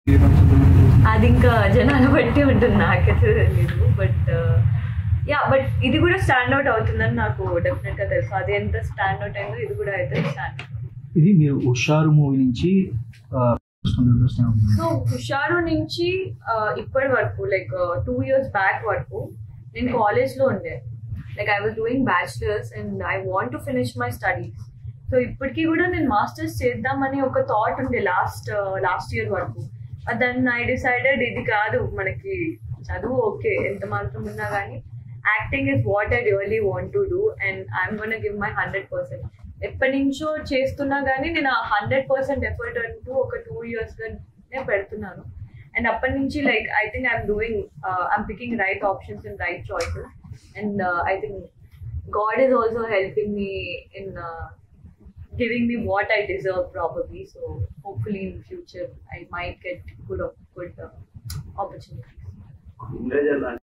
అది ఇంకా జనాల బట్టి ఉంటుంది నాకైతే తెలియదు బట్ యా బట్ ఇది కూడా స్టాండ్ అవుట్ అవుతుందని నాకు డెఫినెట్ గా తెలుసు అది ఎంత స్టాండ్ అవుట్ అయిందో ఇది కూడా అయితే స్టాండ్ ఇది మీరు హుషారు మూవీ నుంచి ఆ, వస్తుంది, వస్తూనే ఉంది. సో హుషారు నుంచి ఆ, ఇప్పటి వరకు లైక్ టూ ఇయర్స్ బ్యాక్ వరకు నేను కాలేజ్ లో ఉండే like I was doing bachelors and I want to finish my studies so ఇప్పటికీ కూడా నేను మాస్టర్స్ చేద్దామని ఒక థాట్ ఉండే లాస్ట్ లాస్ట్ ఇయర్ వరకు దెన్ ఐ డిసైడెడ్ ఇది కాదు మనకి చదువు ఓకే ఎంత మాత్రం ఉన్నా కానీ acting is what I really want to do and I'm gonna give my hundred percent ఎప్పటి నుంచో చేస్తున్నా కానీ నేను ఆ హండ్రెడ్ పర్సెంట్ ఎఫర్ట్ అంటూ ఒక టూ ఇయర్స్ నేను పెడుతున్నాను అండ్ అప్పటి నుంచి like I think I'm doing I'm picking right options and right choices and I think God is also helping me in giving me what I deserve probably. So hopefully in future I might get good op- good uh, opportunities. ఇంద్రజల్